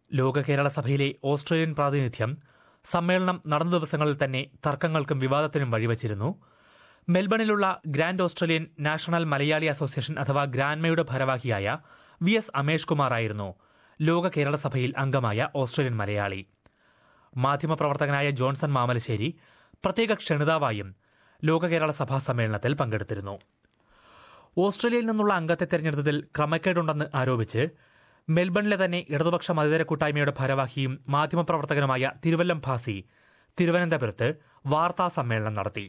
ലോക കേരള സഭയിലെ ഓസ്ട്രേലിയൻ പ്രാതിനിധ്യം സമ്മേളനം നടന്ന ദിവസങ്ങളിൽ തന്നെ തർക്കങ്ങൾക്കും വിവാദത്തിനും വഴിവച്ചിരുന്നു മെൽബണിലുള്ള grand Australian national Malayali association അഥവാ ഗ്രാൻമയുടെ ഭാരവാഹിയായ വി എസ് അമേഷ് കുമാറായിരുന്നു ലോക കേരള സഭയിൽ അംഗമായ ഓസ്ട്രേലിയൻ മലയാളി മാധ്യമപ്രവർത്തകനായ ജോൺസൺ മാമലശ്ശേരി പ്രത്യേക ക്ഷണിതാവായും ലോക കേരള സഭാ സമ്മേളനത്തിൽ പങ്കെടുത്തിരുന്നു ഓസ്ട്രേലിയയിൽ നിന്നുള്ള അംഗത്തെ തെരഞ്ഞെടുത്തതിൽ ക്രമക്കേടുണ്ടെന്ന് ആരോപിച്ച് മെൽബണിലെ തന്നെ ഇടതുപക്ഷ മതേതര കൂട്ടായ്മയുടെ ഭാരവാഹിയും മാധ്യമപ്രവർത്തകനുമായ തിരുവല്ലം ഭാസി തിരുവനന്തപുരത്ത് വാർത്താ സമ്മേളനം നടത്തി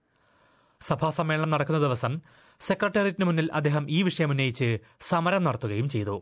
സഭാ സമ്മേളനം നടക്കുന്ന ദിവസം സെക്രട്ടേറിയറ്റിന് മുന്നിൽ അദ്ദേഹം ഈ വിഷയം ഉന്നയിച്ച് സമരം നടത്തുകയും ചെയ്തു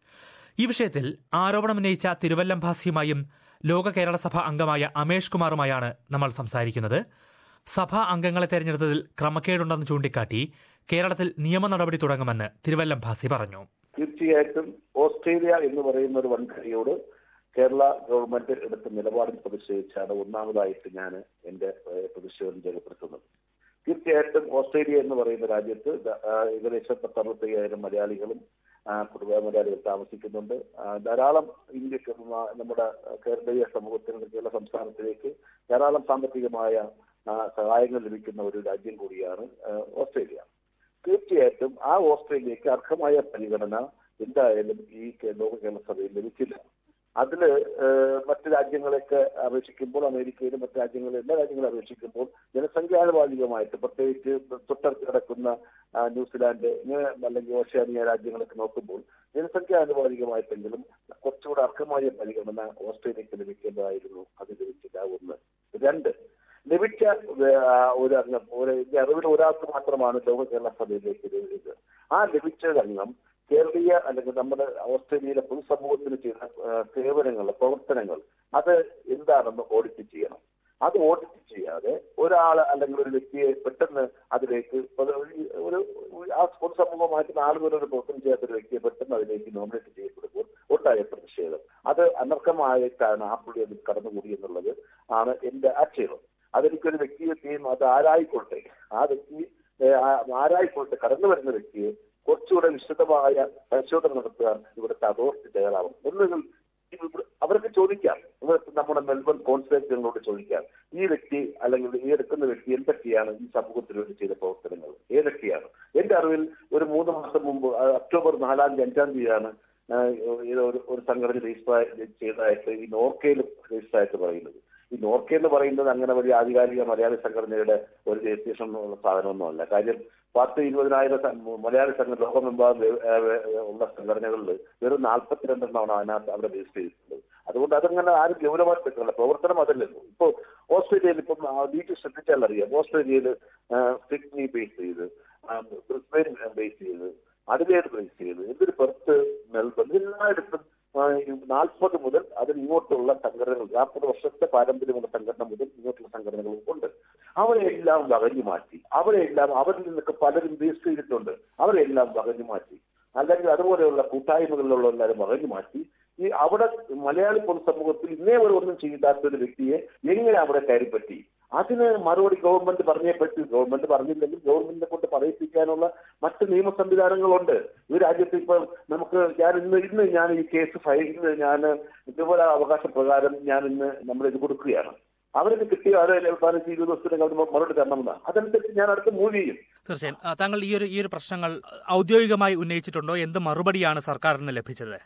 ഈ വിഷയത്തിൽ ആരോപണമുന്നയിച്ച തിരുവല്ലം ഭാസിയുമായും ലോക കേരള സഭ അംഗമായ അമേഷ് കുമാറുമായാണ് നമ്മൾ സംസാരിക്കുന്നത് സഭാ അംഗങ്ങളെ തെരഞ്ഞെടുത്തതിൽ ക്രമക്കേടുണ്ടെന്ന് ചൂണ്ടിക്കാട്ടി കേരളത്തിൽ നിയമ നടപടി തുടങ്ങുമെന്ന് തിരുവല്ലം ഭാസി പറഞ്ഞു തീർച്ചയായിട്ടും ഓസ്ട്രേലിയ എന്ന് പറയുന്ന ഒരു വൻകരയോട് കേരള ഗവൺമെന്റ് എടുത്ത നിലപാടിൽ പ്രതിഷേധിച്ചാണ് ഒന്നാമതായിട്ട് ഞാൻ എന്റെ ഏഹ്, പ്രതിഷേധം രേഖപ്പെടുത്തുന്നത് തീർച്ചയായിട്ടും ഓസ്ട്രേലിയ എന്ന് പറയുന്ന രാജ്യത്ത് ദ- ആ, ഏകദേശം പത്തറുപത്തി അയ്യായിരം മലയാളികളും ആ, കുടുംബ മലയാളികൾ താമസിക്കുന്നുണ്ട് ആ, ധാരാളം ഇന്ത്യക്ക് മ- നമ്മുടെ കേരളീയ സമൂഹത്തിന് കേരള സംസ്ഥാനത്തിലേക്ക് ധാരാളം സാമ്പത്തികമായ ആ, സഹായങ്ങൾ ലഭിക്കുന്ന ഒരു രാജ്യം കൂടിയാണ് ആ, ഓസ്ട്രേലിയ തീർച്ചയായിട്ടും ആ ഓസ്ട്രേലിയക്ക് അർഹമായ പരിഗണന എന്തായാലും ഈ കേ- ലോക കേരള സഭയിൽ ലഭിച്ചില്ല അതില് ഏഹ്, മറ്റ് രാജ്യങ്ങളെയൊക്കെ അപേക്ഷിക്കുമ്പോൾ അമേരിക്കയിലും മറ്റ് രാജ്യങ്ങളും എല്ലാ രാജ്യങ്ങളും അപേക്ഷിക്കുമ്പോൾ ജനസംഖ്യാനുപാതികമായിട്ട് പ്രത്യേകിച്ച് തൊട്ടടുത്ത് കിടക്കുന്ന ആ, ന്യൂസിലാൻഡ് ഇങ്ങനെ അല്ലെങ്കിൽ ഓഷ്യാനിയ രാജ്യങ്ങളൊക്കെ നോക്കുമ്പോൾ ജനസംഖ്യാനുപാതികമായിട്ടെങ്കിലും കുറച്ചുകൂടെ അർഹമായ പരിഗണന ഓസ്ട്രേലിയക്ക് ലഭിക്കേണ്ടതായിരുന്നു അത് ലഭിച്ചില്ല ഒന്ന് രണ്ട് ലഭിച്ച ആ, ഒരു അംഗം ഒരു എന്റെ അറിവിൽ ഒരാൾക്ക് മാത്രമാണ് ലോക കേരള സഭയിലേക്ക് ലഭിച്ചത് ആ ലഭിച്ച അംഗം കേരളീയ അല്ലെങ്കിൽ നമ്മുടെ ഓസ്ട്രേലിയയിലെ പൊതുസമൂഹത്തിന് ചെയ്ത ആ, സേവനങ്ങൾ പ്രവർത്തനങ്ങൾ അത് എന്താണെന്ന് ഓഡിറ്റ് ചെയ്യണം അത് ഓഡിറ്റ് ചെയ്യാതെ ഒരാൾ അല്ലെങ്കിൽ ഒരു വ്യക്തിയെ പെട്ടെന്ന് അതിലേക്ക് ഒരു ഒരു ആ പൊതുസമൂഹമായിട്ട് നാളുകളൊരു പ്രവർത്തനം ചെയ്യാത്ത ഒരു വ്യക്തിയെ പെട്ടെന്ന് അതിലേക്ക് നോമിനേറ്റ് ചെയ്യപ്പെടുമ്പോൾ ഉണ്ടായ പ്രതിഷേധം അത് അനർഹമായിട്ടാണ് ആ പുള്ളി അതിൽ കടന്നുകൂടി എന്നുള്ളത് ആണ് എന്റെ ആക്ഷേപം അതെനിക്കൊരു വ്യക്തിയെയും അത് ആരായിക്കോട്ടെ ആ വ്യക്തി ഏഹ്, ആ- ആരായിക്കോട്ടെ കടന്നു വരുന്ന വ്യക്തിയെ കുറച്ചുകൂടെ വിശദമായ പരിശോധന നടത്തുക ഇവിടുത്തെ അതോറിറ്റി തയ്യാറാവും ഒന്നുകിൽ ഇവിടെ അവർക്ക് ചോദിക്കാം ഇവിടുത്തെ നമ്മുടെ മെൽബൺ കോൺസുലേറ്റുകളോട് ചോദിക്കാം ഈ വ്യക്തി അല്ലെങ്കിൽ ഈ എടുക്കുന്ന വ്യക്തി എന്തൊക്കെയാണ് ഈ സമൂഹത്തിന് വേണ്ടി ചെയ്ത പ്രവർത്തനങ്ങൾ ഏതൊക്കെയാണ് എന്റെ അറിവിൽ ഒരു മൂന്ന് മാസം മുമ്പ് ആ, ഒക്ടോബർ നാലാം തീയതി അഞ്ചാം തീയതിയാണ് ആ, ഇത് ഒരു ഒരു സംഘടന രജിസ്റ്റർ ചെയ്തതായിട്ട് ഈ നോർക്കയിൽ രജിസ്റ്റർ ആയിട്ട് പറയുന്നത് ഈ നോർക്ക എന്ന് പറയുന്നത് അങ്ങനെ വലിയ ആധികാരിക മലയാളി സംഘടനയുടെ ഒരു രജിസ്ട്രേഷൻ ഉള്ള സാധനമൊന്നുമല്ല കാര്യം പത്ത് ഇരുപതിനായിരം സ- മലയാളി സംഘടന ലോകമെമ്പാടും വേ- ഏ- വേ- ഉള്ള സംഘടനകളിൽ വെറും നാൽപ്പത്തിരണ്ടെണ്ണമാണ് അതിനകത്ത് അവിടെ രജിസ്റ്റർ ചെയ്തിട്ടുള്ളത് അതുകൊണ്ട് അതങ്ങനെ ആരും ഗൗരവമായിട്ട് എടുക്കുന്നില്ല പ്രവർത്തനം അതല്ലല്ലോ ഇപ്പോ ഓസ്ട്രേലിയയിൽ ഇപ്പം നീറ്റ് ശ്രദ്ധിച്ചാൽ അറിയാം ഓസ്ട്രേലിയയിൽ സിഡ്നി ബേസ് ചെയ്ത് ബ്രിസ്ബെയിൻ ബേസ് ചെയ്ത് അഡിലേഡ് ബേസ് ചെയ്ത് എന്തൊരു പെർത്ത് മെൽബൺ എല്ലായിടത്തും നാൽപ്പത് മുതൽ അതിന് ഇങ്ങോട്ടുള്ള സംഘടനകൾ നാൽപ്പത് വർഷത്തെ പാരമ്പര്യമുള്ള സംഘടന മുതൽ ഇങ്ങോട്ടുള്ള സംഘടനകളും ഉണ്ട് അവരെല്ലാം വകഞ്ഞു മാറ്റി അവരെല്ലാം അവരിൽ നിന്നൊക്കെ പലരും രജിസ്റ്റർ ചെയ്തിട്ടുണ്ട് അവരെല്ലാം വകഞ്ഞു മാറ്റി അല്ലെങ്കിൽ അതുപോലെയുള്ള കൂട്ടായ്മകളിലുള്ള എല്ലാവരും വകഞ്ഞു മാറ്റി ഈ അവിടെ മലയാളി പൊതുസമൂഹത്തിൽ ഇന്നേ വരെ ഒന്നും ചെയ്താത്ത ഒരു വ്യക്തിയെ എങ്ങനെ അവിടെ കയറിപ്പറ്റി അതിന് മറുപടി ഗവൺമെന്റ് പറഞ്ഞേ പറ്റൂ ഗവൺമെന്റ് പറഞ്ഞില്ലെങ്കിൽ ഗവൺമെന്റിനെ കൊണ്ട് പറയിപ്പിക്കാനുള്ള മറ്റ് നിയമ സംവിധാനങ്ങളുണ്ട് ഈ രാജ്യത്ത് ഇപ്പൊ നമുക്ക് ഞാൻ ഇന്ന് ഇന്ന് ഞാൻ ഈ കേസ് ഫയൽ ഇന്ന് ഞാൻ ഇതുപോലെ അവകാശ പ്രകാരം ഞാൻ ഇന്ന് നമ്മൾ ഇത് കൊടുക്കുകയാണ് അവർക്ക് കിട്ടിയ അവരെ പതിനഞ്ച് ഇരുപത് ദിവസത്തിനകം അവർ മറുപടി തരണമെന്നാണ് അതനുസരിച്ച് ഞാൻ അടുത്ത് മൂവ് ചെയ്യും തീർച്ചയായും ആ, താങ്കൾ ഈ ഒരു ഈ ഒരു പ്രശ്നങ്ങൾ ഔദ്യോഗികമായി ഉന്നയിച്ചിട്ടുണ്ടോ എന്ത് മറുപടിയാണ് സർക്കാരിൽ നിന്ന് ലഭിച്ചത്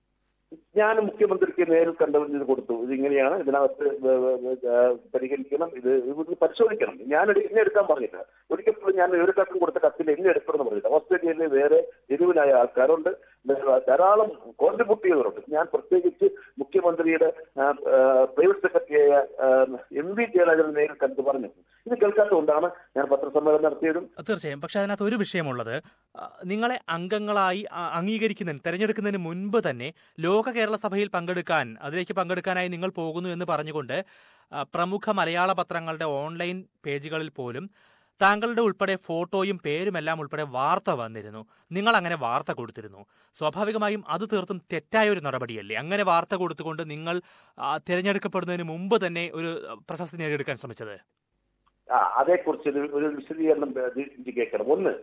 ഞാൻ മുഖ്യമന്ത്രിക്ക് നേരിൽ കണ്ടവർ ഇത് കൊടുത്തു ഇത് ഇങ്ങനെയാണ് ഇതിനകത്ത് വ- വ- വ- ഏഹ് പരിഹരിക്കണം ഇത് ഇത് പരിശോധിക്കണം ഞാൻ എടു- എന്നെ എടുക്കാൻ പറഞ്ഞില്ല ഒരിക്കലും ഞാൻ ഒരു കത്തും കൊടുത്ത കത്തിൽ എന്നെ എടുക്കണമെന്ന് പറഞ്ഞില്ല ഓസ്ട്രേലിയയിൽ വേറെ എരിവിനായ ആൾക്കാരുണ്ട് ധാരാളം കോൺട്രിബ്യൂട്ട് ചെയ്തവരുണ്ട് ഞാൻ പ്രത്യേകിച്ച് മുഖ്യമന്ത്രിയുടെ പ്രൈവറ്റ് സെക്രട്ടറിയായ എം വി ജയരാജൻ നേരിൽ കണ്ടു പറഞ്ഞു ഇത് കേൾക്കാത്തതുകൊണ്ടാണ് ഞാൻ പത്രസമ്മേളനം നടത്തിയതും തീർച്ചയായും പക്ഷെ അതിനകത്ത് ഒരു വിഷയമുള്ളത് ആ, നിങ്ങളെ അംഗങ്ങളായി ആ, അംഗീകരിക്കുന്നതിന് തെരഞ്ഞെടുക്കുന്നതിന് മുൻപ് തന്നെ ലോക കേരള സഭയിൽ പങ്കെടുക്കാൻ അതിലേക്ക് പങ്കെടുക്കാനായി നിങ്ങൾ പോകുന്നു എന്ന് പറഞ്ഞുകൊണ്ട് ആ, പ്രമുഖ മലയാള പത്രങ്ങളുടെ ഓൺലൈൻ പേജുകളിൽ പോലും താങ്കളുടെ ഉൾപ്പെടെ ഫോട്ടോയും പേരുമെല്ലാം ഉൾപ്പെടെ വാർത്ത വന്നിരുന്നു നിങ്ങൾ അങ്ങനെ വാർത്ത കൊടുത്തിരുന്നു സ്വാഭാവികമായും അത് തീർത്തും തെറ്റായ ഒരു നടപടിയല്ലേ അങ്ങനെ വാർത്ത കൊടുത്തുകൊണ്ട് നിങ്ങൾ ആ, തിരഞ്ഞെടുക്കപ്പെടുന്നതിന് മുമ്പ് തന്നെ ഒരു ആ, പ്രശസ്തി നേടിയെടുക്കാൻ ശ്രമിച്ചത് ആ അതേക്കുറിച്ച് ഒരു- ഒരു വിശദീകരണം ഇത് എനിക്ക് കേൾക്കണം ഒന്ന്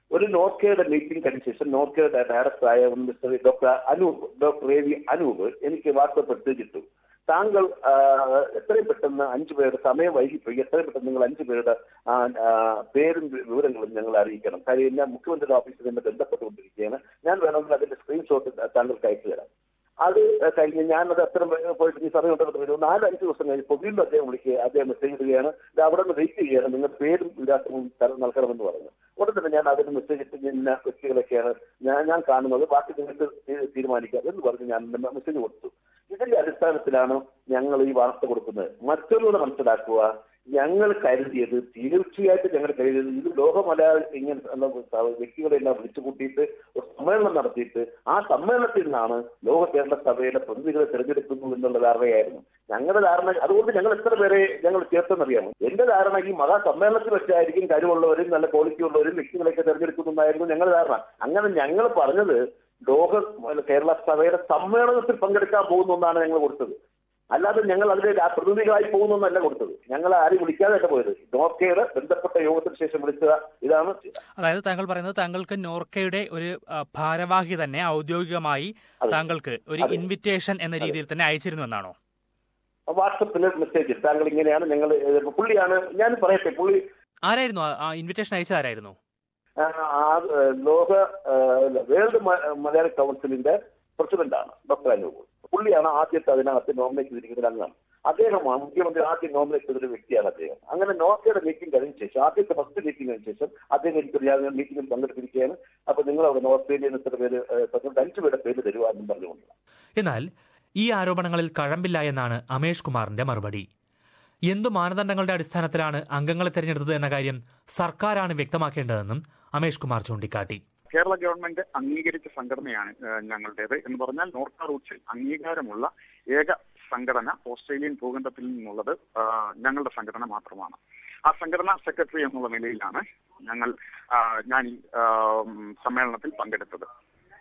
ഒരു നോർക്കയുടെ മീറ്റിംഗ് കഴിഞ്ഞ ശേഷം നോർക്കയുടെ ഡയറക്ടറായ mister doctor Anoop doctor A V Anoop എനിക്ക് വാട്സപ്പ് എടുത്തിട്ടു താങ്കൾ ആ, എത്രയും പെട്ടെന്ന് അഞ്ചു പേരുടെ സമയം വൈകിപ്പോയി എത്രയും പെട്ടെന്ന് നിങ്ങൾ അഞ്ചു പേരുടെ ആ, ആ, പേരും വി- വിവരങ്ങളും ഞങ്ങൾ അറിയിക്കണം കാര്യം ഞാൻ മുഖ്യമന്ത്രിയുടെ ഓഫീസിൽ നിന്ന് ബന്ധപ്പെട്ടുകൊണ്ടിരിക്കുകയാണ് ഞാൻ വേണമെങ്കിൽ അതിന്റെ സ്ക്രീൻഷോട്ട് താങ്കൾക്ക് അയച്ചു തരാം അത് കഴിഞ്ഞ് ഞാനത് അത്ര പോയിട്ട് ഈ സമയം ഉണ്ടെന്ന് പറഞ്ഞു നാല് അഞ്ച് ദിവസം കഴിഞ്ഞപ്പോൾ വീണ്ടും അദ്ദേഹം വിളിക്കുക അദ്ദേഹം മെസ്സേജ് ഇടുകയാണ് ഇത് അവിടെ നിന്ന് വെയിറ്റ് ചെയ്യുകയാണ് നിങ്ങൾ പേരും വിലാസവും തര- നൽകണമെന്ന് പറഞ്ഞു ഉടൻ തന്നെ ഞാൻ അതിന് മെസ്സേജ് ഇട്ട് ഇന്ന വ്യക്തികളൊക്കെയാണ് ഞാൻ ഞാൻ കാണുന്നത് ബാക്കി നിങ്ങൾക്ക് തീ- തീരുമാനിക്കാം എന്ന് പറഞ്ഞ് ഞാൻ മെസ്സേജ് കൊടുത്തു ഇതിന്റെ അടിസ്ഥാനത്തിലാണ് ഞങ്ങൾ ഈ വാർത്ത കൊടുക്കുന്നത് മറ്റൊന്നുകൂടെ മനസ്സിലാക്കുക ഞങ്ങൾ കരുതിയത് തീർച്ചയായിട്ടും ഞങ്ങൾ കരുതിയത് ഇത് ലോക മലയാളി ഇങ്ങനെ ഉള്ള വ്യക്തികളെല്ലാം വിളിച്ചു കൂട്ടിയിട്ട് ഒരു സമ്മേളനം നടത്തിയിട്ട് ആ സമ്മേളനത്തിൽ നിന്നാണ് ലോക കേരള സഭയുടെ പ്രതിനിധികളെ തിരഞ്ഞെടുക്കുന്നു എന്നുള്ള ധാരണയായിരുന്നു ഞങ്ങളുടെ ധാരണ അതുകൊണ്ട് ഞങ്ങൾ എത്ര പേരെ ഞങ്ങൾ ചേർത്തെന്നറിയാമോ എന്റെ ധാരണ ഈ മഹാ സമ്മേളനത്തിൽ വെച്ചായിരിക്കും കഴിവുള്ളവരും നല്ല ക്വാളിറ്റി ഉള്ളവരും വ്യക്തികളെയൊക്കെ തെരഞ്ഞെടുക്കുന്നുണ്ടായിരുന്നു ഞങ്ങളുടെ ധാരണ അങ്ങനെ ഞങ്ങൾ പറഞ്ഞത് ലോക കേരള സഭയുടെ സമ്മേളനത്തിൽ പങ്കെടുക്കാൻ പോകുന്നു എന്നാണ് ഞങ്ങൾ കൊടുത്തത് അല്ലാതെ ഞങ്ങൾ അതിലെ ആ പ്രതിനിധികളായി പോകുന്നല്ല കൊടുത്തത് ഞങ്ങൾ ആരും വിളിക്കാതെ പോയത് നോർക്കയുടെ ബന്ധപ്പെട്ട യോഗത്തിന് ശേഷം വിളിച്ചത് ഇതാണ് അതായത് താങ്കൾ പറയുന്നത് താങ്കൾക്ക് നോർക്കയുടെ ഒരു ആ, ഭാരവാഹി തന്നെ ഔദ്യോഗികമായി അതെ. താങ്കൾക്ക് ഒരു അതെ. ഇൻവിറ്റേഷൻ എന്ന രീതിയിൽ തന്നെ അയച്ചിരുന്നു എന്നാണോ വാട്സപ്പിൽ മെസ്സേജ് താങ്കൾ ഇങ്ങനെയാണ് ഞങ്ങൾ ഏഹ്, പുള്ളിയാണ് ഞാൻ പറയട്ടെ പുള്ളി ആരായിരുന്നു ആ- ആ ഇൻവിറ്റേഷൻ അയച്ചതാരായിരുന്നു ആ, ആ, ഏഹ്, ലോക ഏഹ്, വേൾഡ് മ- മലയാളി കൗൺസിലിന്റെ പ്രസിഡന്റാണ് ഡോക്ടർ അനൂപ് പുള്ളിയാണ് ആദ്യത്തെ അതിനകത്ത് നോമിനേറ്റ് ചെയ്തിരിക്കുന്ന അംഗം അദ്ദേഹമാണ് മുഖ്യമന്ത്രി ആദ്യം നോമിനേറ്റ് ചെയ്തൊരു വ്യക്തിയാണ് അദ്ദേഹം അങ്ങനെ നോർക്കയുടെ മീറ്റിംഗ് കഴിഞ്ഞ ശേഷം ആദ്യത്തെ ഫസ്റ്റ് മീറ്റിംഗ് കഴിഞ്ഞ ശേഷം അദ്ദേഹം എനിക്കൊരു ഞാൻ മീറ്റിംഗിൽ പങ്കെടുത്തിരിക്കുകയാണ് അപ്പൊ നിങ്ങൾ അവിടെ ഓസ്ട്രേലിയയിൽ നിന്ന് ഇത്ര പേര് ഏഹ്, പറഞ്ഞുകൊണ്ട് അഞ്ചു പേരുടെ പേര് തരുക എന്നും പറഞ്ഞുകൊണ്ട് എന്നാൽ ഈ ആരോപണങ്ങളിൽ കഴമ്പില്ല എന്നാണ് അമേഷ് കുമാറിന്റെ മറുപടി എന്തു മാനദണ്ഡങ്ങളുടെ അടിസ്ഥാനത്തിലാണ് അംഗങ്ങളെ തെരഞ്ഞെടുത്തത് എന്ന കാര്യം സർക്കാരാണ് വ്യക്തമാക്കേണ്ടതെന്നും അമേഷ് കുമാർ ചൂണ്ടിക്കാട്ടി കേരള ഗവൺമെന്റ് അംഗീകരിച്ച സംഘടനയാണ് ഏഹ്, ഞങ്ങളുടേത് എന്ന് പറഞ്ഞാൽ നോർക്ക റൂട്ട്സിൽ അംഗീകാരമുള്ള ഏക സംഘടന ഓസ്ട്രേലിയൻ ഭൂഖണ്ഡത്തിൽ നിന്നുള്ളത് ആഹ്, ഞങ്ങളുടെ സംഘടന മാത്രമാണ് ആ സംഘടനാ സെക്രട്ടറി എന്നുള്ള നിലയിലാണ് ഞങ്ങൾ ആഹ്, ഞാൻ ഈ ആഹ്, സമ്മേളനത്തിൽ പങ്കെടുത്തത്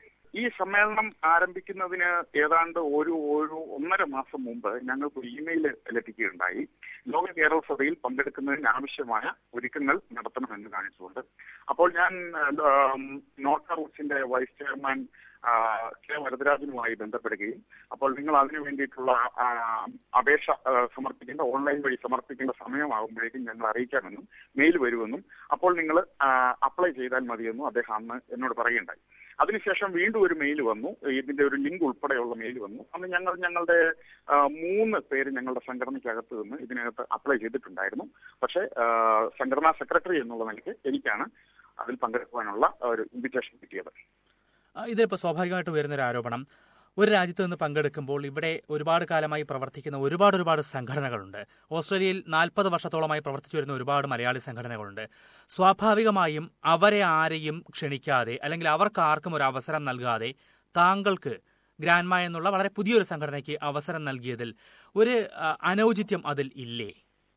ഈ സമ്മേളനം ആരംഭിക്കുന്നതിന് ഏതാണ്ട് ഒരു ഒരു ഒന്നര മാസം മുമ്പ് ഞങ്ങൾക്ക് ഒരു ഇമെയിൽ ലഭിക്കുകയുണ്ടായി ലോക കേരള സഭയിൽ പങ്കെടുക്കുന്നതിന് ആവശ്യമായ ഒരുക്കങ്ങൾ നടത്തണമെന്ന് കാണിച്ചുകൊണ്ട് അപ്പോൾ ഞാൻ ആം, നോർക്ക റൂട്ട്സിന്റെ വൈസ് ചെയർമാൻ ആ, കെ വരദരാജനുമായി ബന്ധപ്പെടുകയും അപ്പോൾ നിങ്ങൾ അതിനു വേണ്ടിയിട്ടുള്ള ആ, അപേക്ഷ ആ, സമർപ്പിക്കേണ്ട ഓൺലൈൻ വഴി സമർപ്പിക്കേണ്ട സമയമാകുമ്പോഴേക്കും ഞങ്ങൾ അറിയിക്കാമെന്നും മെയിൽ വരുമെന്നും അപ്പോൾ നിങ്ങൾ അപ്ലൈ ചെയ്താൽ മതിയെന്നും അദ്ദേഹം അന്ന് എന്നോട് പറയുകയുണ്ടായി അതിനുശേഷം വീണ്ടും ഒരു മെയിൽ വന്നു ഇതിന്റെ ഒരു ലിങ്ക് ഉൾപ്പെടെയുള്ള മെയിൽ വന്നു അന്ന് ഞങ്ങൾ ഞങ്ങളുടെ ആ, മൂന്ന് പേര് ഞങ്ങളുടെ സംഘടനയ്ക്കകത്ത് നിന്ന് ഇതിനകത്ത് അപ്ലൈ ചെയ്തിട്ടുണ്ടായിരുന്നു പക്ഷേ ആ, സംഘടനാ സെക്രട്ടറി എന്നുള്ള നിലയ്ക്ക് എനിക്കാണ് അതിൽ പങ്കെടുക്കുവാനുള്ള ഒരു ഇൻവിറ്റേഷൻ കിട്ടിയത് ആ, ഇതിലിപ്പോൾ സ്വാഭാവികമായിട്ട് വരുന്നൊരു ആരോപണം ഒരു രാജ്യത്ത് നിന്ന് പങ്കെടുക്കുമ്പോൾ ഇവിടെ ഒരുപാട് കാലമായി പ്രവർത്തിക്കുന്ന ഒരുപാട് ഒരുപാട് സംഘടനകളുണ്ട് ഓസ്ട്രേലിയയിൽ നാൽപ്പത് വർഷത്തോളമായി പ്രവർത്തിച്ചു വരുന്ന ഒരുപാട് മലയാളി സംഘടനകളുണ്ട് സ്വാഭാവികമായും അവരെ ആരെയും ക്ഷണിക്കാതെ അല്ലെങ്കിൽ അവർക്ക് ആർക്കും ഒരു അവസരം നൽകാതെ താങ്കൾക്ക് ഗ്രാൻമ എന്നുള്ള വളരെ പുതിയൊരു സംഘടനയ്ക്ക് അവസരം നൽകിയതിൽ ഒരു ആ, അനൗചിത്യം അതിൽ ഇല്ലേ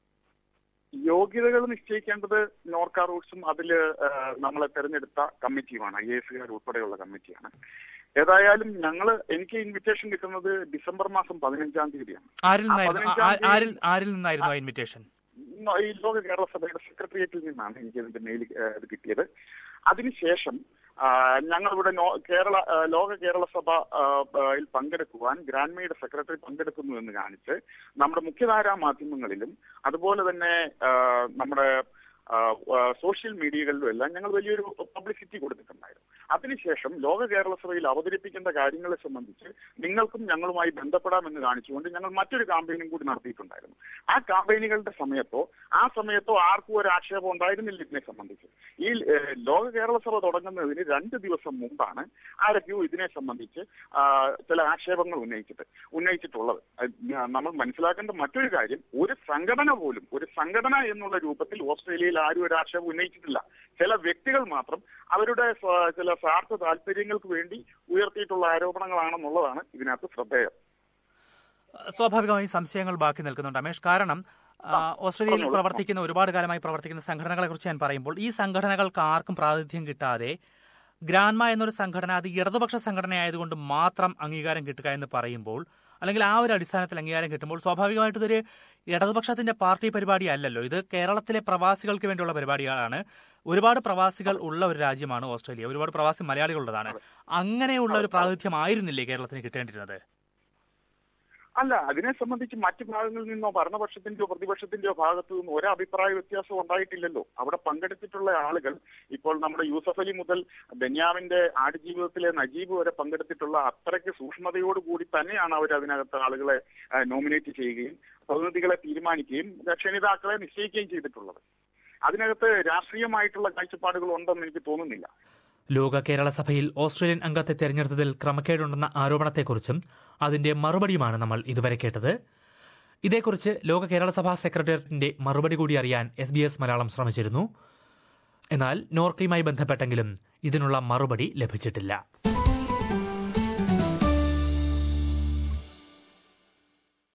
യോഗ്യതകൾ നിശ്ചയിക്കേണ്ടത് നോർക്ക റൂട്ട്സും അതിൽ നമ്മളെ തെരഞ്ഞെടുത്ത കമ്മിറ്റിയുമാണ് ഐ എസുകാർ ഉൾപ്പെടെയുള്ള കമ്മിറ്റിയാണ് ഏതായാലും ഞങ്ങൾ എനിക്ക് ഇൻവിറ്റേഷൻ കിട്ടുന്നത് ഡിസംബർ മാസം പതിനഞ്ചാം തീയതിയാണ് ആരിൽ ആ, നിന്നായിരുന്നു ആ- പതിനഞ്ചാം തീയതി- ആരിൽ ആരിൽ നിന്നായിരുന്നു ആ ഇൻവിറ്റേഷൻ ഇന്ന് ഈ ലോക കേരള സഭയുടെ സെക്രട്ടേറിയറ്റിൽ നിന്നാണ് എനിക്ക് ഇതിന്റെ മെയിൽ ഏഹ്, ഇത് കിട്ടിയത് അതിനുശേഷം ആ, ഞങ്ങളിവിടെ നോ- കേരള ആ, ലോക കേരള സഭ ആ, ആ, യിൽ പങ്കെടുക്കുവാൻ ഗ്രാൻമയുടെ സെക്രട്ടറി പങ്കെടുക്കുന്നു എന്ന് കാണിച്ച് നമ്മുടെ മുഖ്യധാരാ മാധ്യമങ്ങളിലും അതുപോലെ തന്നെ ആ, നമ്മുടെ ആ, ആ, സോഷ്യൽ മീഡിയകളിലും എല്ലാം ഞങ്ങൾ വലിയൊരു പബ്ലിസിറ്റി കൊടുത്തിട്ടുണ്ടായിരുന്നു അതിനുശേഷം ലോക കേരള സഭയിൽ അവതരിപ്പിക്കേണ്ട കാര്യങ്ങളെ സംബന്ധിച്ച് നിങ്ങൾക്കും ഞങ്ങളുമായി ബന്ധപ്പെടാമെന്ന് കാണിച്ചുകൊണ്ട് ഞങ്ങൾ മറ്റൊരു കാമ്പയിനും കൂടി നടത്തിയിട്ടുണ്ടായിരുന്നു ആ കാമ്പയിനുകളുടെ സമയത്തോ ആ സമയത്തോ ആർക്കും ഒരു ആക്ഷേപം ഉണ്ടായിരുന്നില്ല ഇതിനെ സംബന്ധിച്ച് ഈ ഏഹ്, ലോക കേരള സഭ തുടങ്ങുന്നതിന് രണ്ട് ദിവസം മുമ്പാണ് ആരൊക്കെയോ ഇതിനെ സംബന്ധിച്ച് ആ, ചില ആക്ഷേപങ്ങൾ ഉന്നയിച്ചിട്ട് ഉന്നയിച്ചിട്ടുള്ളത് അത് ഞ- നമ്മൾ മനസ്സിലാക്കേണ്ട മറ്റൊരു കാര്യം ഒരു സംഘടന പോലും ഒരു സംഘടന എന്നുള്ള രൂപത്തിൽ ഓസ്ട്രേലിയയിൽ ആരും ഒരു ആക്ഷേപം ഉന്നയിച്ചിട്ടില്ല ചില വ്യക്തികൾ മാത്രം അവരുടെ സ്വ- ചില സ്വാർത്ഥ താല്പര്യങ്ങൾക്ക് വേണ്ടി ഉയർത്തിയിട്ടുള്ള ആരോപണങ്ങളാണെന്നുള്ളതാണ് ഇതിനകത്ത് ശ്രദ്ധേയം സ്വാഭാവികമായും സംശയങ്ങൾ ബാക്കി നിൽക്കുന്നുണ്ട് രമേഷ് കാരണം ആ, ഓസ്ട്രേലിയയിൽ പറഞ്ഞോളൂ. പ്രവർത്തിക്കുന്ന ഒരുപാട് കാലമായി പ്രവർത്തിക്കുന്ന സംഘടനകളെ കുറിച്ച് ഞാൻ പറയുമ്പോൾ ഈ സംഘടനകൾക്ക് ആർക്കും പ്രാതിനിധ്യം കിട്ടാതെ ഗ്രാൻമ എന്നൊരു സംഘടന അത് ഇടതുപക്ഷ സംഘടനയായതുകൊണ്ട് മാത്രം അംഗീകാരം കിട്ടുക എന്ന് പറയുമ്പോൾ അല്ലെങ്കിൽ ആ ഒരു അടിസ്ഥാനത്തിൽ അംഗീകാരം കിട്ടുമ്പോൾ സ്വാഭാവികമായിട്ടും ഇതൊരു ഇടതുപക്ഷത്തിന്റെ പാർട്ടി പരിപാടി അല്ലല്ലോ ഇത് കേരളത്തിലെ പ്രവാസികൾക്ക് വേണ്ടിയുള്ള പരിപാടികളാണ് ഒരുപാട് പ്രവാസികൾ ഉള്ള ഒരു രാജ്യമാണ് ഓസ്ട്രേലിയ ഒരുപാട് പ്രവാസി മലയാളികളുള്ളതാണ് അങ്ങനെയുള്ള ഒരു പ്രാതിനിധ്യമായിരുന്നില്ലേ കേരളത്തിന് കിട്ടേണ്ടിരുന്നത് അല്ല അതിനെ സംബന്ധിച്ച് മറ്റു ഭാഗങ്ങളിൽ നിന്നോ ഭരണപക്ഷത്തിന്റെയോ പ്രതിപക്ഷത്തിന്റെയോ ഭാഗത്തു നിന്നോ ഒരു അഭിപ്രായ വ്യത്യാസം ഉണ്ടായിട്ടില്ലല്ലോ അവിടെ പങ്കെടുത്തിട്ടുള്ള ആളുകൾ ഇപ്പോൾ നമ്മുടെ യൂസഫ് അലി മുതൽ ബെന്യാമിന്റെ ആടുജീവിതത്തിലെ നജീബ് വരെ പങ്കെടുത്തിട്ടുള്ള അത്രയ്ക്ക് സൂക്ഷ്മതയോടുകൂടി തന്നെയാണ് അവർ അതിനകത്ത് ആളുകളെ നോമിനേറ്റ് ചെയ്യുകയും പ്രതിനിധികളെ തീരുമാനിക്കുകയും ക്ഷണിതാക്കളെ നിശ്ചയിക്കുകയും ചെയ്തിട്ടുള്ളത് അതിനകത്ത് രാഷ്ട്രീയമായിട്ടുള്ള കാഴ്ചപ്പാടുകൾ ഉണ്ടെന്ന് എനിക്ക് തോന്നുന്നില്ല ലോക കേരള സഭയിൽ ഓസ്ട്രേലിയൻ അംഗത്തെ തെരഞ്ഞെടുത്തതിൽ ക്രമക്കേടുണ്ടെന്ന ആരോപണത്തെക്കുറിച്ചും അതിന്റെ മറുപടിയുമാണ് നമ്മൾ ഇതുവരെ കേട്ടത് ഇതേക്കുറിച്ച് ലോക കേരള സഭാ സെക്രട്ടേറിയറ്റിന്റെ മറുപടി കൂടി അറിയാൻ എസ് ബി എസ് മലയാളം ശ്രമിച്ചിരുന്നു എന്നാൽ നോർക്കയുമായി ബന്ധപ്പെട്ടെങ്കിലും ഇതിനുള്ള മറുപടി ലഭിച്ചിട്ടില്ല